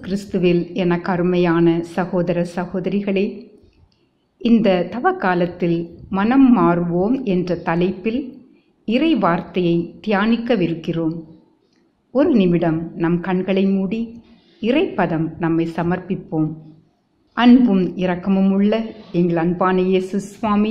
கிறிஸ்துவில் என கருமையான சகோதர சகோதரிகளே இந்த தவ காலத்தில் மனம் மாறுவோம் என்ற தலைப்பில் இறை வார்த்தையை தியானிக்கவிருக்கிறோம் ஒரு நிமிடம் நம் கண்களை மூடி இறைப்பதம் நம்மை சமர்ப்பிப்போம் அன்பும் இரக்கமும் உள்ள எங்கள் அன்பான இயேசு சுவாமி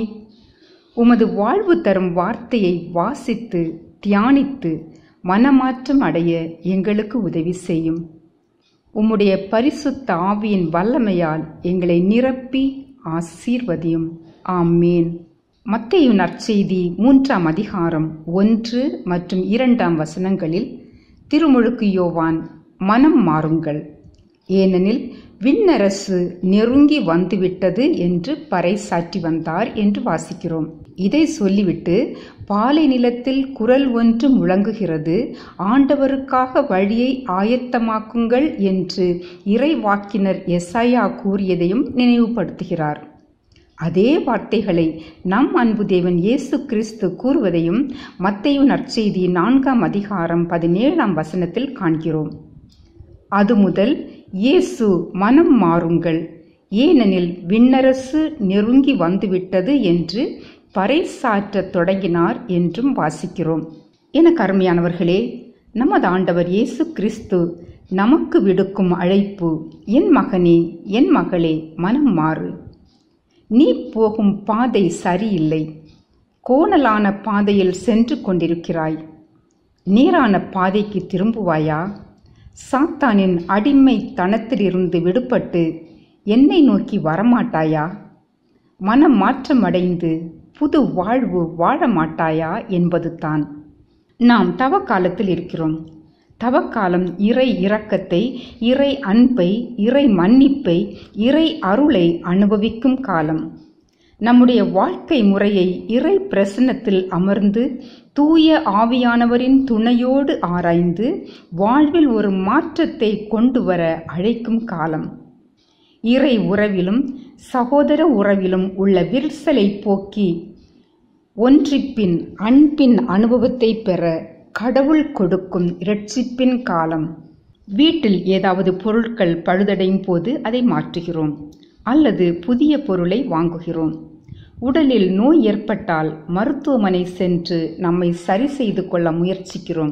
உமது வாழ்வு தரும் வார்த்தையை வாசித்து தியானித்து மனமாற்றம் அடைய எங்களுக்கு உதவி செய்யும் உம்முடைய பரிசுத்த ஆவியின் வல்லமையால் எங்களை நிரப்பி ஆசீர்வதியும் ஆமேன் மத்தையு நற்செய்தி மூன்றாம் அதிகாரம் ஒன்று மற்றும் இரண்டாம் வசனங்களில் திருமுழுக்கு யோவான் மனம் மாறுங்கள் ஏனெனில் விண்ணரசு நெருங்கி வந்துவிட்டது என்று பறைசாற்றி வந்தார் என்று வாசிக்கிறோம் இதை சொல்லிவிட்டு பாலை நிலத்தில் குரல் ஒன்று முழங்குகிறது ஆண்டவருக்காக வழியை ஆயத்தமாக்குங்கள் என்று இறைவாக்கினர் எஸ்ஐயா கூறியதையும் நினைவுபடுத்துகிறார் அதே வார்த்தைகளை நம் அன்பு தேவன் இயேசு கிறிஸ்து கூறுவதையும் மத்தையு நற்செய்தி நான்காம் அதிகாரம் பதினேழாம் வசனத்தில் காண்கிறோம் அது முதல் இயேசு மனம் மாறுங்கள் ஏனெனில் விண்ணரசு நெருங்கி வந்துவிட்டது என்று பறைசாற்றத் தொடங்கினார் என்றும் வாசிக்கிறோம் என கருமையானவர்களே நமது ஆண்டவர் இயேசு கிறிஸ்து நமக்கு விடுக்கும் அழைப்பு என் மகனே என் மகளே மனம் மாறு நீ போகும் பாதை சரியில்லை கோணலான பாதையில் சென்று கொண்டிருக்கிறாய் நேரான பாதைக்கு திரும்புவாயா சாத்தானின் அடிமை தனத்திலிருந்து விடுபட்டு என்னை நோக்கி வரமாட்டாயா மனம் மாற்றமடைந்து புது வாழ்வு வாழ மாட்டாயா என்பது தான் நாம் தவ காலத்தில் இருக்கிறோம் தவக்காலம் இறை இரக்கத்தை இறை அன்பை இறை மன்னிப்பை இறை அருளை அனுபவிக்கும் காலம் நம்முடைய வாழ்க்கை முறையை இறை பிரசன்னத்தில் அமர்ந்து தூய ஆவியானவரின் துணையோடு ஆராய்ந்து வாழ்வில் ஒரு மாற்றத்தை கொண்டு வர அழைக்கும் காலம் இறை உறவிலும் சகோதர உறவிலும் உள்ள விரிசலை போக்கி ஒன்றிப்பின் அன்பின் அனுபவத்தை பெற கடவுள் கொடுக்கும் இரட்சிப்பின் காலம் வீட்டில் ஏதாவது பொருட்கள் பழுதடையும் போது அதை மாற்றுகிறோம் அல்லது புதிய பொருளை வாங்குகிறோம் உடலில் நோய் ஏற்பட்டால் மருத்துவமனை சென்று நம்மை சரி செய்து கொள்ள முயற்சிக்கிறோம்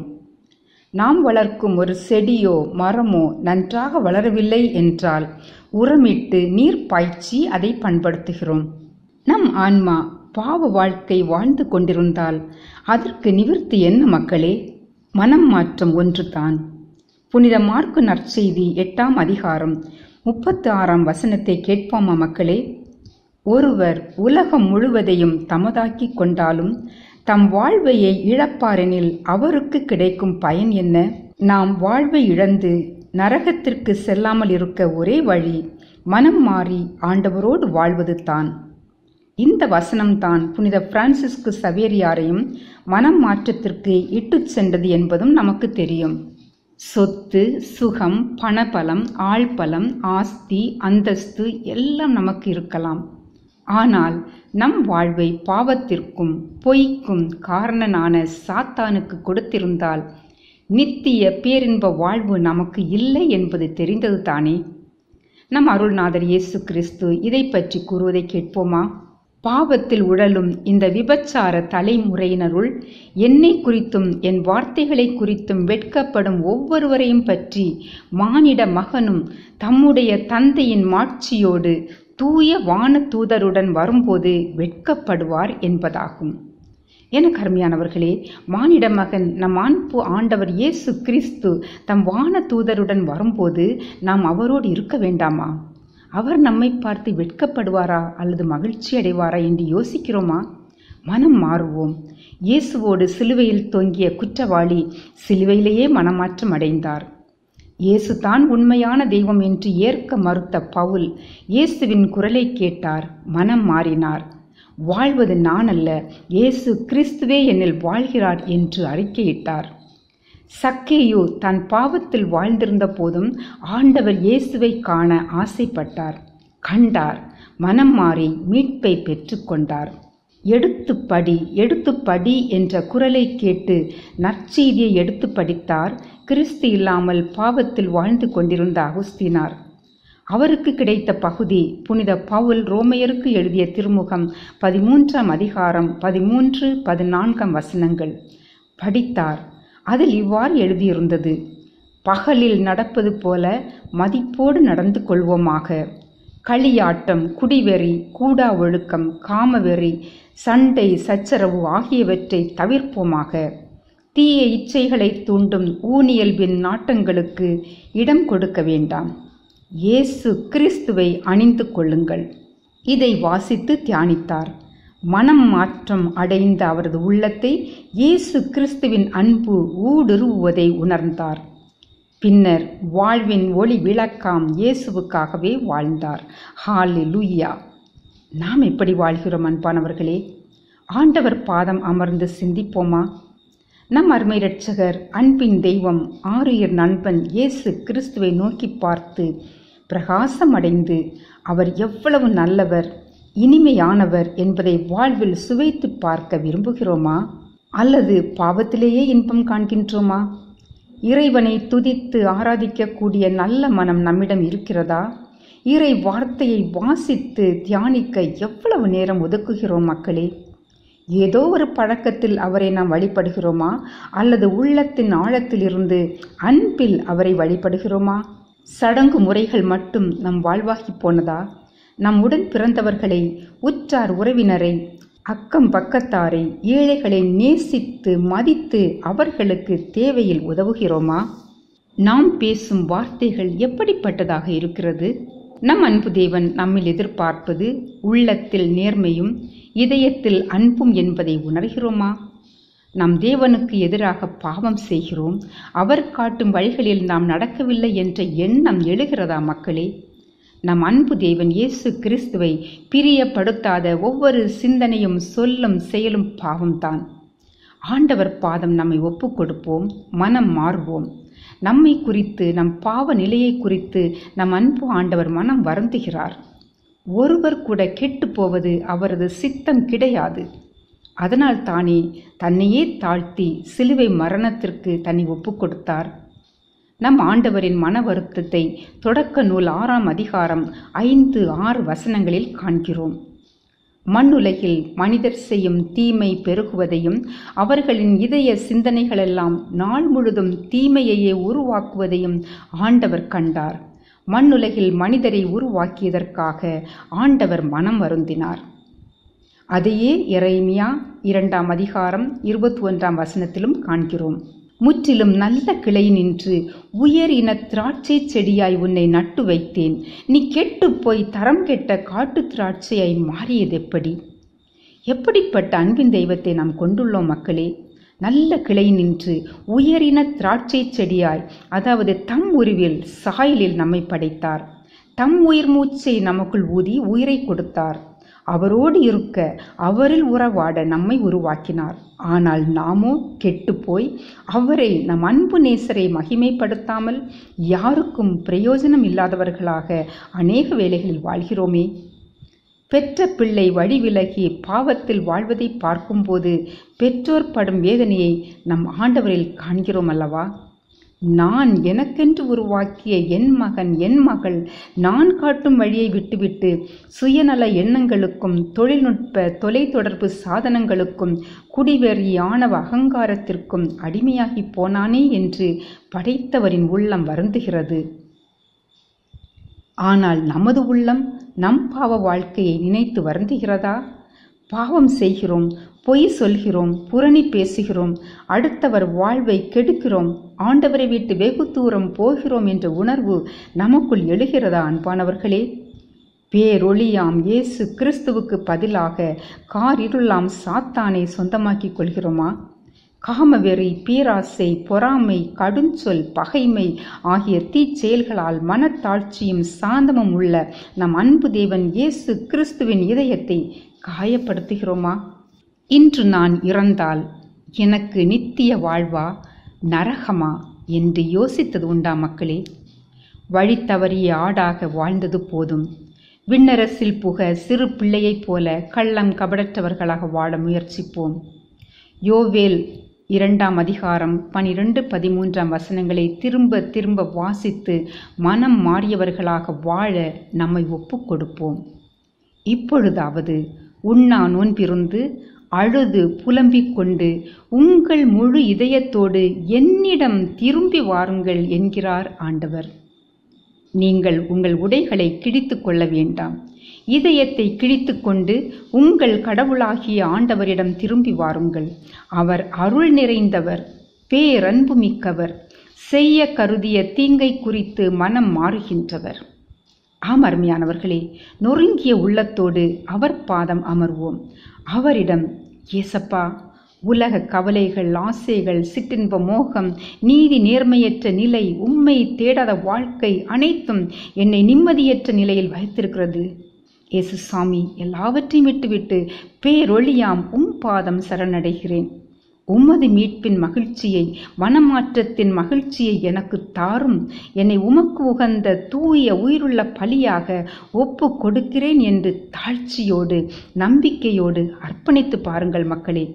நாம் வளர்க்கும் ஒரு செடியோ மரமோ நன்றாக வளரவில்லை என்றால் உரமிட்டு நீர் பாய்ச்சி அதை பண்படுத்துகிறோம் நம் ஆன்மா பாவ வாழ்க்கை வாழ்ந்து கொண்டிருந்தால் அதற்கு நிவிர்த்தி என்ன மக்களே மனம் மாற்றம் ஒன்றுதான் புனித மார்க்கு நற்செய்தி எட்டாம் அதிகாரம் முப்பத்து ஆறாம் வசனத்தை கேட்போமா மக்களே ஒருவர் உலகம் முழுவதையும் தமதாக்கி கொண்டாலும் தம் வாழ்வையை இழப்பாரெனில் அவருக்கு கிடைக்கும் பயன் என்ன நாம் வாழ்வை இழந்து நரகத்திற்கு செல்லாமல் இருக்க ஒரே வழி மனம் மாறி ஆண்டவரோடு வாழ்வது தான் இந்த வசனம்தான் புனித பிரான்சிஸ்கு சவேரியாரையும் மனம் மாற்றத்திற்கு இட்டுச் சென்றது என்பதும் நமக்கு தெரியும் சொத்து சுகம் பணபலம் ஆள்பலம் ஆஸ்தி அந்தஸ்து எல்லாம் நமக்கு இருக்கலாம் ஆனால் நம் வாழ்வை பாவத்திற்கும் பொய்க்கும் காரணனான சாத்தானுக்கு கொடுத்திருந்தால் நித்திய பேரின்ப வாழ்வு நமக்கு இல்லை என்பது தெரிந்தது தானே நம் அருள்நாதர் இயேசு கிறிஸ்து இதை பற்றி கூறுவதை கேட்போமா பாவத்தில் உழலும் இந்த விபச்சார தலைமுறையினருள் என்னை குறித்தும் என் வார்த்தைகளை குறித்தும் வெட்கப்படும் ஒவ்வொருவரையும் பற்றி மானிட மகனும் தம்முடைய தந்தையின் மாட்சியோடு தூய வான தூதருடன் வரும்போது வெட்கப்படுவார் என்பதாகும் என கருமையானவர்களே மானிட மகன் நம் அன்பு ஆண்டவர் இயேசு கிறிஸ்து தம் வான தூதருடன் வரும்போது நாம் அவரோடு இருக்க வேண்டாமா அவர் நம்மை பார்த்து வெட்கப்படுவாரா அல்லது மகிழ்ச்சி அடைவாரா என்று யோசிக்கிறோமா மனம் மாறுவோம் இயேசுவோடு சிலுவையில் தொங்கிய குற்றவாளி சிலுவையிலேயே மனமாற்றம் அடைந்தார் இயேசு தான் உண்மையான தெய்வம் என்று ஏற்க மறுத்த பவுல் இயேசுவின் குரலை கேட்டார் மனம் மாறினார் வாழ்வது நான் அல்ல இயேசு கிறிஸ்துவே என்னில் வாழ்கிறார் என்று அறிக்கையிட்டார் சக்கேயு தன் பாவத்தில் வாழ்ந்திருந்த போதும் ஆண்டவர் இயேசுவை காண ஆசைப்பட்டார் கண்டார் மனம் மாறி மீட்பை பெற்றுக்கொண்டார் எடுத்து படி எடுத்து படி என்ற குரலை கேட்டு நற்செய்தியை எடுத்து படித்தார் கிறிஸ்து இல்லாமல் பாவத்தில் வாழ்ந்து கொண்டிருந்த அகுஸ்தினார் அவருக்கு கிடைத்த பகுதி புனித பவுல் ரோமையருக்கு எழுதிய திருமுகம் பதிமூன்றாம் அதிகாரம் பதிமூன்று பதினான்காம் வசனங்கள் படித்தார் அதில் இவ்வாறு எழுதியிருந்தது பகலில் நடப்பது போல மதிப்போடு நடந்து கொள்வோமாக களியாட்டம் குடிவெறி கூடா ஒழுக்கம் காமவெறி சண்டை சச்சரவு ஆகியவற்றை தவிர்ப்போமாக தீய இச்சைகளை தூண்டும் ஊனியல்பின் நாட்டங்களுக்கு இடம் கொடுக்க வேண்டாம் இயேசு கிறிஸ்துவை அணிந்து கொள்ளுங்கள் இதை வாசித்து தியானித்தார் மனம் மாற்றம் அடைந்த அவரது உள்ளத்தை இயேசு கிறிஸ்துவின் அன்பு ஊடுருவுவதை உணர்ந்தார் பின்னர் வாழ்வின் ஒளி விளக்காம் இயேசுவுக்காகவே வாழ்ந்தார் ஹாலி லூயா நாம் எப்படி வாழ்கிறோம் அன்பானவர்களே ஆண்டவர் பாதம் அமர்ந்து சிந்திப்போமா நம் அருமை இரட்சகர் அன்பின் தெய்வம் ஆறுயிர் நண்பன் இயேசு கிறிஸ்துவை நோக்கி பார்த்து பிரகாசமடைந்து அவர் எவ்வளவு நல்லவர் இனிமையானவர் என்பதை வாழ்வில் சுவைத்து பார்க்க விரும்புகிறோமா அல்லது பாவத்திலேயே இன்பம் காண்கின்றோமா இறைவனை துதித்து ஆராதிக்கக்கூடிய நல்ல மனம் நம்மிடம் இருக்கிறதா இறை வார்த்தையை வாசித்து தியானிக்க எவ்வளவு நேரம் ஒதுக்குகிறோம் மக்களே ஏதோ ஒரு பழக்கத்தில் அவரை நாம் வழிபடுகிறோமா அல்லது உள்ளத்தின் ஆழத்திலிருந்து அன்பில் அவரை வழிபடுகிறோமா சடங்கு முறைகள் மட்டும் நம் வாழ்வாகி போனதா நம் உடன் பிறந்தவர்களை உற்றார் உறவினரை அக்கம் பக்கத்தாரை ஏழைகளை நேசித்து மதித்து அவர்களுக்கு தேவையில் உதவுகிறோமா நாம் பேசும் வார்த்தைகள் எப்படிப்பட்டதாக இருக்கிறது நம் அன்பு தேவன் நம்மில் எதிர்பார்ப்பது உள்ளத்தில் நேர்மையும் இதயத்தில் அன்பும் என்பதை உணர்கிறோமா நம் தேவனுக்கு எதிராக பாவம் செய்கிறோம் அவர் காட்டும் வழிகளில் நாம் நடக்கவில்லை என்ற எண்ணம் எழுகிறதா மக்களே நம் அன்பு தேவன் இயேசு கிறிஸ்துவை பிரியப்படுத்தாத ஒவ்வொரு சிந்தனையும் சொல்லும் செயலும் பாவம்தான் ஆண்டவர் பாதம் நம்மை ஒப்புக் கொடுப்போம் மனம் மாறுவோம் நம்மை குறித்து நம் பாவ நிலையை குறித்து நம் அன்பு ஆண்டவர் மனம் வருந்துகிறார் ஒருவர் கூட கெட்டு போவது அவரது சித்தம் கிடையாது அதனால் தானே தன்னையே தாழ்த்தி சிலுவை மரணத்திற்கு தன்னை ஒப்புக் கொடுத்தார் நம் ஆண்டவரின் மன வருத்தத்தை தொடக்க நூல் ஆறாம் அதிகாரம் ஐந்து ஆறு வசனங்களில் காண்கிறோம் மண்ணுலகில் மனிதர் செய்யும் தீமை பெருகுவதையும் அவர்களின் இதய சிந்தனைகளெல்லாம் நாள் முழுதும் தீமையையே உருவாக்குவதையும் ஆண்டவர் கண்டார் மண்ணுலகில் மனிதரை உருவாக்கியதற்காக ஆண்டவர் மனம் வருந்தினார் அதையே எரேமியா இரண்டாம் அதிகாரம் இருபத்தி ஒன்றாம் வசனத்திலும் காண்கிறோம் முற்றிலும் நல்ல கிளை நின்று உயர் இன திராட்சை செடியாய் உன்னை நட்டு வைத்தேன் நீ கெட்டுப் போய் தரம் கெட்ட காட்டு திராட்சையாய் மாறியது எப்படி எப்படிப்பட்ட அன்பின் தெய்வத்தை நாம் கொண்டுள்ளோம் மக்களே நல்ல கிளை நின்று உயரின திராட்சை செடியாய் அதாவது தம் உருவில் சாயலில் நம்மை படைத்தார் தம் உயிர் மூச்சை நமக்குள் ஊதி உயிரை கொடுத்தார் அவரோடு இருக்க அவரில் உறவாட நம்மை உருவாக்கினார் ஆனால் நாமோ கெட்டுப்போய் அவரை நம் அன்பு நேசரை மகிமைப்படுத்தாமல் யாருக்கும் பிரயோஜனம் இல்லாதவர்களாக அநேக வேளைகளில் வாழ்கிறோமே பெற்ற பிள்ளை வழி விலகி பாவத்தில் வாழ்வதை பார்க்கும்போது பெற்றோர் படும் வேதனையை நம் ஆண்டவரில் காண்கிறோம் அல்லவா நான் எனக்கென்று உருவாக்கிய என் மகன் என் மகள் நான் காட்டும் வழியை விட்டுவிட்டு சுயநல எண்ணங்களுக்கும் தொழில்நுட்ப தொலைத்தொடர்பு சாதனங்களுக்கும் குடிவெறி ஆணவ அகங்காரத்திற்கும் அடிமையாகி போனானே என்று படைத்தவரின் உள்ளம் வருந்துகிறது ஆனால் நமது உள்ளம் நம் பாவ வாழ்க்கையை நினைத்து வருந்துகிறதா பாவம் செய்கிறோம் பொய் சொல்கிறோம் புரணி பேசுகிறோம் அடுத்தவர் வாழ்வை கெடுக்கிறோம் ஆண்டவரை விட்டு வெகு தூரம் போகிறோம் என்ற உணர்வு நமக்குள் எழுகிறதா அன்பானவர்களே பேரொளியாம் இயேசு கிறிஸ்துவுக்கு பதிலாக காரிருளாம் சாத்தானை சொந்தமாக்கிக் கொள்கிறோமா காமவெறி பேராசை பொறாமை கடுஞ்சொல் பகைமை ஆகிய தீச்செயல்களால் மனத்தாழ்ச்சியும் சாந்தமும் உள்ள நம் அன்பு தேவன் இயேசு கிறிஸ்துவின் இதயத்தை காயப்படுத்துகிறோமா இன்று நான் இறந்தால் எனக்கு நித்திய வாழ்வா நரகமா என்று யோசித்தது உண்டா மக்களே வழி தவறிய ஆடாக வாழ்ந்தது போதும் விண்ணரசில் புக சிறு பிள்ளையைப் போல கள்ளம் கபடற்றவர்களாக வாழ முயற்சிப்போம் யோவேல் இரண்டாம் அதிகாரம் பனிரெண்டு பதிமூன்றாம் வசனங்களை திரும்ப திரும்ப வாசித்து மனம் மாறியவர்களாக வாழ நம்மை ஒப்புக் கொடுப்போம் இப்பொழுதாவது உண்ணா நோன்பிருந்து அழுது புலம்பிக் கொண்டு உங்கள் முழு இதயத்தோடு என்னிடம் திரும்பி வாருங்கள் என்கிறார் ஆண்டவர் நீங்கள் உங்கள் உடைகளை கிழித்து கொள்ள வேண்டாம் இதயத்தை கிழித்து கொண்டு உங்கள் கடவுளாகிய ஆண்டவரிடம் திரும்பி வாருங்கள் அவர் அருள் நிறைந்தவர் பேரன்பு மிக்கவர் செய்ய கருதிய தீங்கை குறித்து மனம் மாறுகின்றவர் ஆம் அருமையானவர்களே நொறுங்கிய உள்ளத்தோடு அவர் பாதம் அமர்வோம் அவரிடம் ஏசப்பா உலக கவலைகள் ஆசைகள் சிற்றின்ப மோகம் நீதி நேர்மையற்ற நிலை உண்மை தேடாத வாழ்க்கை அனைத்தும் என்னை நிம்மதியற்ற நிலையில் வைத்திருக்கிறது இயேசு சாமி எல்லாவற்றையும் விட்டுவிட்டு பேரொழியாம் உம் பாதம் சரணடைகிறேன் உமது மீட்பின் மகிழ்ச்சியை மனமாற்றத்தின் மகிழ்ச்சியை எனக்கு தாரும் என்னை உமக்கு உகந்த தூய உயிருள்ள பலியாக ஒப்பு கொடுக்கிறேன் என்று தாழ்ச்சியோடு நம்பிக்கையோடு அர்ப்பணித்து பாருங்கள் மக்களே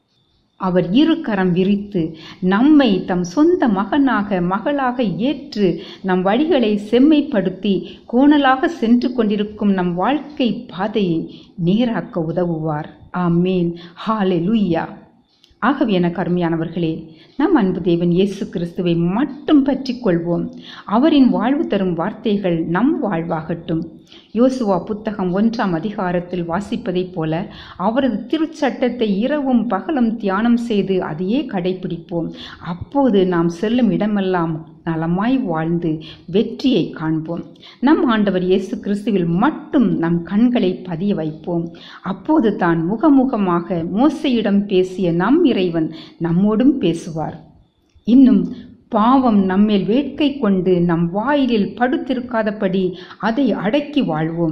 அவர் இரு கரம் விரித்து நம்மை தம் சொந்த மகனாக மகளாக ஏற்று நம் வழிகளை செம்மைப்படுத்தி கோணலாக சென்று கொண்டிருக்கும் நம் வாழ்க்கை பாதையை நேராக்க உதவுவார் ஆமேன் ஹாலே லூயா ஆகவே எனக்கு அருமையானவர்களே நம் அன்பு தேவன் இயேசு கிறிஸ்துவை மட்டும் பற்றி கொள்வோம் அவரின் வாழ்வு தரும் வார்த்தைகள் நம் வாழ்வாகட்டும் யோசுவா புத்தகம் ஒன்றாம் அதிகாரத்தில் வாசிப்பதைப் போல அவரது திருச்சட்டத்தை இரவும் பகலும் தியானம் செய்து அதையே கடைபிடிப்போம் அப்போது நாம் செல்லும் இடமெல்லாம் நலமாய் வாழ்ந்து வெற்றியை காண்போம் நம் ஆண்டவர் இயேசு கிறிஸ்துவில் மட்டும் நம் கண்களை பதிய வைப்போம் அப்போது தான் முகமுகமாக மோசையிடம் பேசிய நம் இறைவன் நம்மோடும் பேசுவார் இன்னும் பாவம் நம்மேல் வேட்கை கொண்டு நம் வாயிலில் படுத்திருக்காதபடி அதை அடக்கி வாழ்வோம்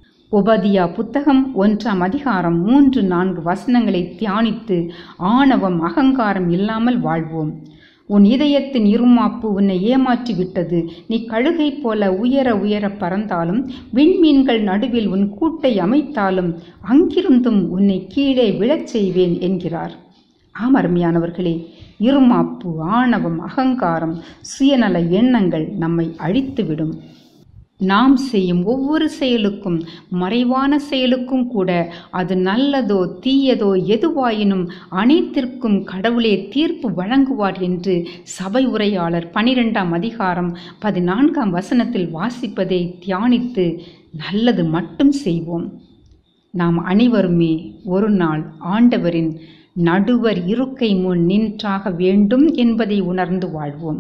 உபதியா புத்தகம் ஒன்றாம் அதிகாரம் மூன்று நான்கு வசனங்களை தியானித்து ஆணவம் அகங்காரம் இல்லாமல் வாழ்வோம் உன் இதயத்தின் இருமாப்பு உன்னை ஏமாற்றி விட்டது நீ கழுகை போல உயர உயர பறந்தாலும் விண்மீன்கள் நடுவில் உன் கூட்டை அமைத்தாலும் அங்கிருந்தும் உன்னை கீழே விழச் செய்வேன் என்கிறார் ஆம் அருமையானவர்களே இருமாப்பு ஆணவம் அகங்காரம் சுயநல எண்ணங்கள் நம்மை அழித்துவிடும் நாம் செய்யும் ஒவ்வொரு செயலுக்கும் மறைவான செயலுக்கும் கூட அது நல்லதோ தீயதோ எதுவாயினும் அனைத்திற்கும் கடவுளே தீர்ப்பு வழங்குவார் என்று சபை உரையாளர் பனிரெண்டாம் அதிகாரம் பதினான்காம் வசனத்தில் வாசிப்பதை தியானித்து நல்லது மட்டும் செய்வோம் நாம் அனைவருமே ஒரு நாள் ஆண்டவரின் நடுவர் இருக்கை முன் நின்றாக வேண்டும் என்பதை உணர்ந்து வாழ்வோம்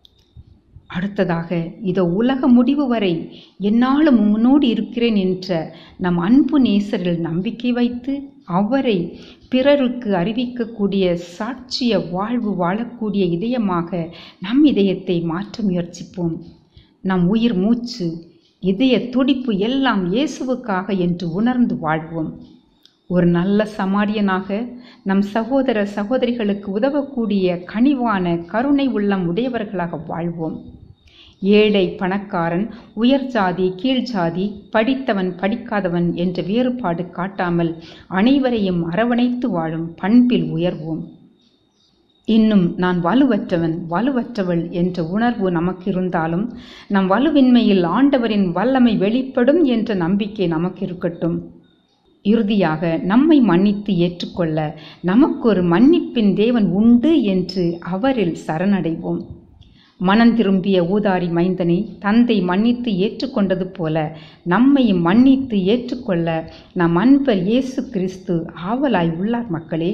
அடுத்ததாக இதோ உலக முடிவு வரை என்னாலும் முன்னோடி இருக்கிறேன் என்ற நம் அன்பு நேசரில் நம்பிக்கை வைத்து அவரை பிறருக்கு அறிவிக்கக்கூடிய சாட்சிய வாழ்வு வாழக்கூடிய இதயமாக நம் இதயத்தை மாற்ற முயற்சிப்போம் நம் உயிர் மூச்சு இதய துடிப்பு எல்லாம் இயேசுவுக்காக என்று உணர்ந்து வாழ்வோம் ஒரு நல்ல சமாரியனாக நம் சகோதர சகோதரிகளுக்கு உதவக்கூடிய கனிவான கருணை உள்ளம் உடையவர்களாக வாழ்வோம் ஏழை பணக்காரன் உயர் ஜாதி கீழ் ஜாதி படித்தவன் படிக்காதவன் என்ற வேறுபாடு காட்டாமல் அனைவரையும் அரவணைத்து வாழும் பண்பில் உயர்வோம் இன்னும் நான் வலுவற்றவன் வலுவற்றவள் என்ற உணர்வு நமக்கு இருந்தாலும் நம் வலுவின்மையில் ஆண்டவரின் வல்லமை வெளிப்படும் என்ற நம்பிக்கை நமக்கு இருக்கட்டும் இறுதியாக நம்மை மன்னித்து ஏற்றுக்கொள்ள நமக்கு ஒரு மன்னிப்பின் தேவன் உண்டு என்று அவரில் சரணடைவோம் மனம் திரும்பிய ஊதாரி மைந்தனை தந்தை மன்னித்து ஏற்றுக்கொண்டது போல நம்மையும் மன்னித்து ஏற்றுக்கொள்ள நம் அன்பர் இயேசு கிறிஸ்து ஆவலாய் உள்ளார் மக்களே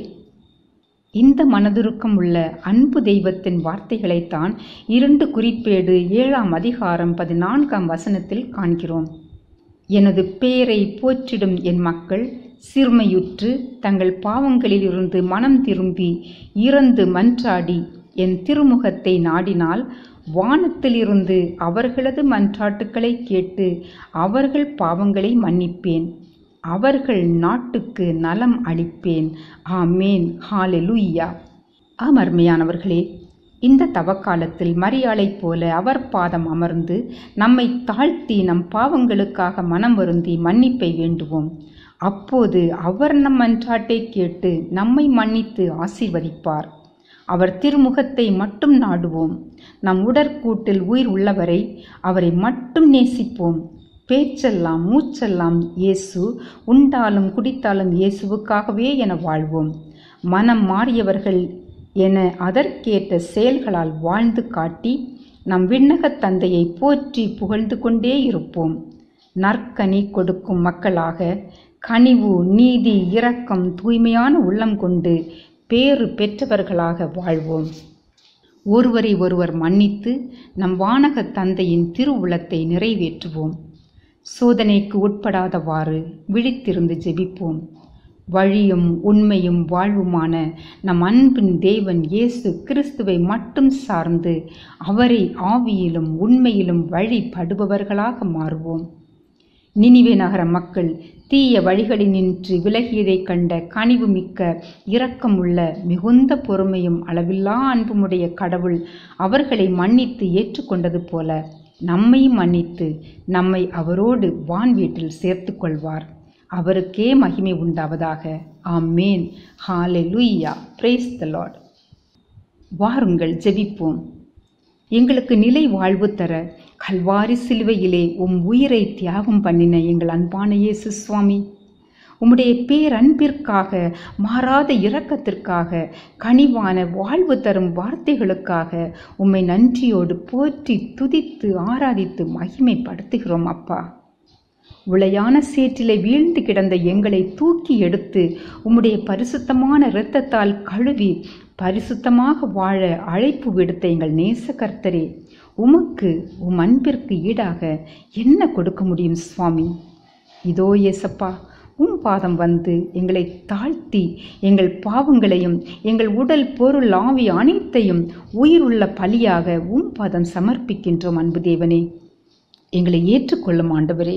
இந்த மனதுருக்கம் உள்ள அன்பு தெய்வத்தின் வார்த்தைகளைத்தான் இரண்டு குறிப்பேடு ஏழாம் அதிகாரம் பதினான்காம் வசனத்தில் காண்கிறோம் எனது பேரை போற்றிடும் என் மக்கள் சிறுமையுற்று தங்கள் பாவங்களிலிருந்து மனம் திரும்பி இறந்து மன்றாடி என் திருமுகத்தை நாடினால் வானத்திலிருந்து அவர்களது மன்றாட்டுக்களை கேட்டு அவர்கள் பாவங்களை மன்னிப்பேன் அவர்கள் நாட்டுக்கு நலம் அளிப்பேன் ஆமேன் ஹாலெலுய்யா ஆமர்மையானவர்களே இந்த தவக்காலத்தில் மரியாளைப் போல அவர் பாதம் அமர்ந்து நம்மை தாழ்த்தி நம் பாவங்களுக்காக மனம் வருந்தி மன்னிப்பை வேண்டுவோம் அப்போது அவர் நம் மன்றாட்டை கேட்டு நம்மை மன்னித்து ஆசீர்வதிப்பார் அவர் திருமுகத்தை மட்டும் நாடுவோம் நம் உடற்கூட்டில் உயிர் உள்ளவரை அவரை மட்டும் நேசிப்போம் பேச்செல்லாம் மூச்செல்லாம் இயேசு உண்டாலும் குடித்தாலும் இயேசுவுக்காகவே என வாழ்வோம் மனம் மாறியவர்கள் என அதற்கேற்ற செயல்களால் வாழ்ந்து காட்டி நம் விண்ணகத் தந்தையை போற்றி புகழ்ந்து கொண்டே இருப்போம் நற்கனி கொடுக்கும் மக்களாக கனிவு நீதி இரக்கம் தூய்மையான உள்ளம் கொண்டு பேறு பெற்றவர்களாக வாழ்வோம் ஒருவரை ஒருவர் மன்னித்து நம் வானக தந்தையின் திருவுளத்தை நிறைவேற்றுவோம் சோதனைக்கு உட்படாதவாறு விழித்திருந்து ஜெபிப்போம் வழியும் உண்மையும் வாழ்வுமான நம் அன்பின் தேவன் இயேசு கிறிஸ்துவை மட்டும் சார்ந்து அவரை ஆவியிலும் உண்மையிலும் வழிபடுபவர்களாக மாறுவோம் நினிவே நகர மக்கள் தீய வழிகளினின்று விலகியதைக் கண்ட கனிவு மிக்க இரக்கமுள்ள மிகுந்த பொறுமையும் அளவில்லா அன்புமுடைய கடவுள் அவர்களை மன்னித்து ஏற்றுக்கொண்டது போல நம்மை மன்னித்து நம்மை அவரோடு வான் வீட்டில் சேர்த்து கொள்வார் அவருக்கே மகிமை உண்டாவதாக ஆமேன் ஹாலே லூயா பிரேஸ் த லார்ட் வாருங்கள் ஜெபிப்போம் எங்களுக்கு நிலை வாழ்வு தர கல்வாரி சிலுவையிலே உம் உயிரை தியாகம் பண்ணின எங்கள் அன்பான இயேசு சுவாமி உம்முடைய பேரன்பிற்காக மாறாத இரக்கத்திற்காக கனிவான வாழ்வு தரும் வார்த்தைகளுக்காக உம்மை நன்றியோடு போற்றி துதித்து ஆராதித்து மகிமைப்படுத்துகிறோம் அப்பா உளையான சேற்றிலே வீழ்ந்து கிடந்த எங்களை தூக்கி எடுத்து உம்முடைய பரிசுத்தமான இரத்தத்தால் கழுவி பரிசுத்தமாக வாழ அழைப்பு விடுத்த எங்கள் நேச கர்த்தரே உமக்கு உம் அன்பிற்கு ஈடாக என்ன கொடுக்க முடியும் சுவாமி இதோ ஏசப்பா உம் பாதம் வந்து எங்களை தாழ்த்தி எங்கள் பாவங்களையும் எங்கள் உடல் பொருள் ஆவி அனைத்தையும் உயிருள்ள பலியாக உம் பாதம் சமர்ப்பிக்கின்றோம் அன்பு தேவனே எங்களை ஏற்றுக்கொள்ளும் ஆண்டவரே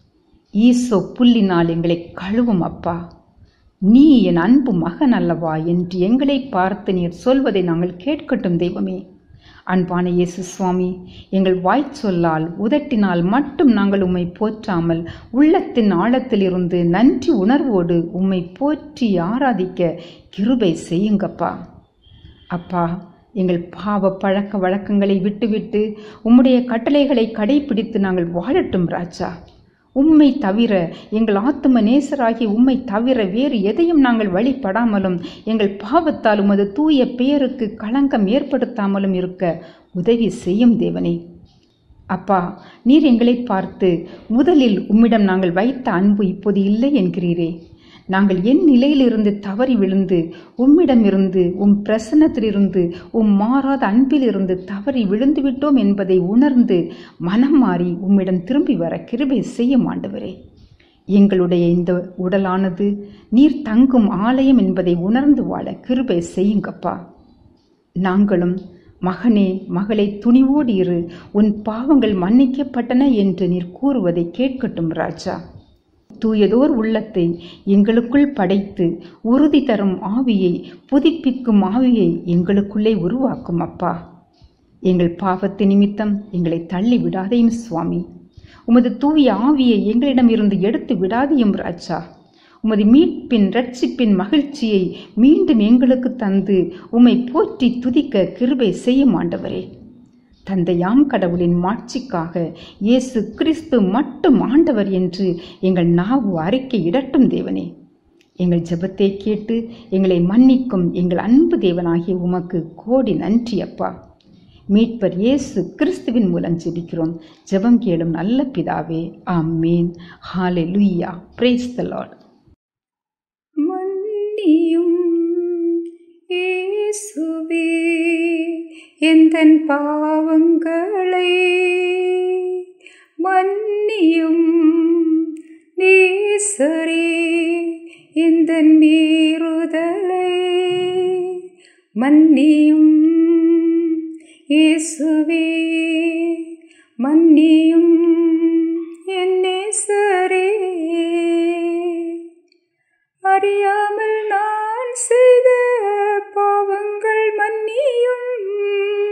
ஈசோ புல்லினால் எங்களை கழுவும் அப்பா நீ என் அன்பு மகன் அல்லவா என்று எங்களை பார்த்து நீர் சொல்வதை நாங்கள் கேட்கட்டும் தெய்வமே அன்பான இயேசு சுவாமி எங்கள் வாய்ச்சொல்லால் உதட்டினால் மட்டும் நாங்கள் உம்மை போற்றாமல் உள்ளத்தின் ஆழத்திலிருந்து நன்றி உணர்வோடு உம்மை போற்றி ஆராதிக்க கிருபை செய்யுங்கப்பா அப்பா எங்கள் பாவ பழக்க வழக்கங்களை விட்டுவிட்டு உம்முடைய கட்டளைகளை கடைபிடித்து நாங்கள் வாழட்டும் ராஜா உம்மை தவிர எங்கள் ஆத்தும நேசராகி உம்மை தவிர வேறு எதையும் நாங்கள் வழிபடாமலும் எங்கள் பாவத்தால் உமது தூய பெயருக்கு களங்கம் ஏற்படுத்தாமலும் இருக்க உதவி செய்யும் தேவனே அப்பா நீர் எங்களை பார்த்து முதலில் உம்மிடம் நாங்கள் வைத்த அன்பு இப்போது இல்லை என்கிறீரே நாங்கள் என் நிலையிலிருந்து தவறி விழுந்து உம்மிடமிருந்து உம் பிரசன்னத்திலிருந்து உம் மாறாத அன்பிலிருந்து தவறி விழுந்து விட்டோம் என்பதை உணர்ந்து மனம் மாறி உம்மிடம் திரும்பி வர கிருபை செய்யும் ஆண்டவரே எங்களுடைய இந்த உடலானது நீர் தங்கும் ஆலயம் என்பதை உணர்ந்து வாழ கிருபை செய்யுங்கப்பா நாங்களும் மகனே மகளை துணிவோடு இரு உன் பாவங்கள் மன்னிக்கப்பட்டன என்று நீர் கூறுவதை கேட்கட்டும் ராஜா தூயதோர் உள்ளத்தை எங்களுக்குள் படைத்து உறுதி தரும் ஆவியை புதுப்பிக்கும் ஆவியை எங்களுக்குள்ளே உருவாக்கும் அப்பா எங்கள் பாவத்து நிமித்தம் எங்களை தள்ளி விடாதையும் சுவாமி உமது தூய ஆவியை எங்களிடமிருந்து எடுத்து விடாதையும் ராஜா உமது மீட்பின் ரட்சிப்பின் மகிழ்ச்சியை மீண்டும் எங்களுக்கு தந்து உம்மை போற்றி துதிக்க கிருபை செய்யும் ஆண்டவரே தந்தையாம் கடவுளின் மாட்சிக்காக இயேசு கிறிஸ்து மட்டும் ஆண்டவர் என்று எங்கள் நாவு அறிக்கை இடட்டும் தேவனே எங்கள் ஜெபத்தை கேட்டு எங்களை மன்னிக்கும் எங்கள் அன்பு தேவனாகிய உமக்கு கோடி நன்றி அப்பா மீட்பர் இயேசு கிறிஸ்துவின் மூலம் ஜெபிக்கிறோம் ஜெபம் கேளும் நல்ல பிதாவே ஆமீன் ஹாலே லுய்யா பிரேஸ் த லார்ட் மன்னியும் இயேசுவே எந்தன் பாவங்களை மன்னியும் நேசரே எந்தன் மீறுதலை மன்னியும் இயேசுவே மன்னியும் என் நேசரே அறியாமல் நான் செய்த பாவங்கள் மன்னியும்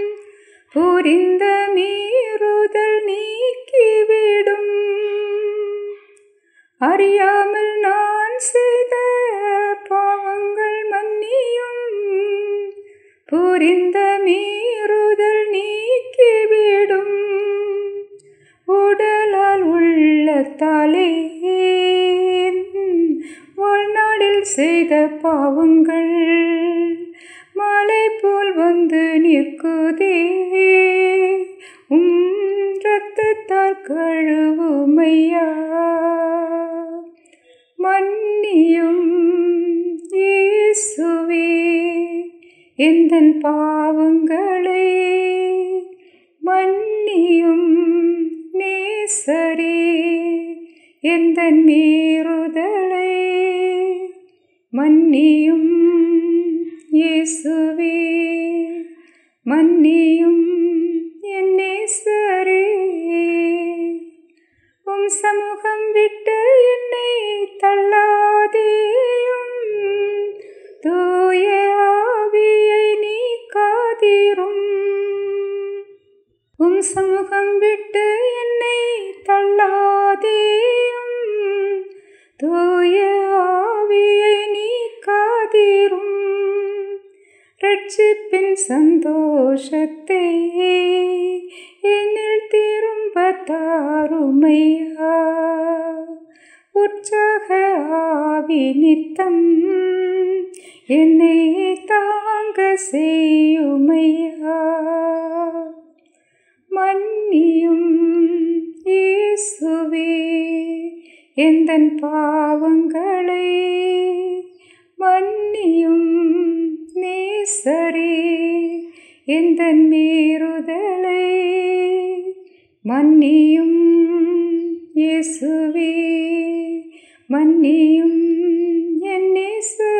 அறியாமல் நான் செய்த பாவங்கள் மன்னியும் புரிந்த மீறுதல் நீக்கிவிடும் உடலால் உள்ளத்தாலே வாழ்நாளில் செய்த பாவங்கள் மலை போல் வந்து நிற்குதே உம் ரத்தத்தால் கழுவுமையா மன்னியும் இயேசுவே எந்தன் பாவங்களை மன்னியும் நேசரே எந்தன் மீறுதலை மன்னியும் இயேசுவே மன்னியும் என் நேசரே உம் சமூகம் விட்டு என்னை தள்ளாதேயும் தூய ஆவியை நீ காதீரும் உம் சமூகம் விட்டு என்னை தள்ளாதேயும் தூய ஆவியை நீ காதீரும் ரட்சிப்பின் சந்தோஷத்தை என்னில் திரும்ப தாருமையா உற்சாக ஆவி நித்தம் என்னை தாங்க செய்யுமையா மன்னியும் இயேசுவே எந்தன் பாவங்களை மன்னியும் நேசரே எந்தன் மீறுதலை மன்னியும் இயேசுவே மன்னியும் என் நேசரே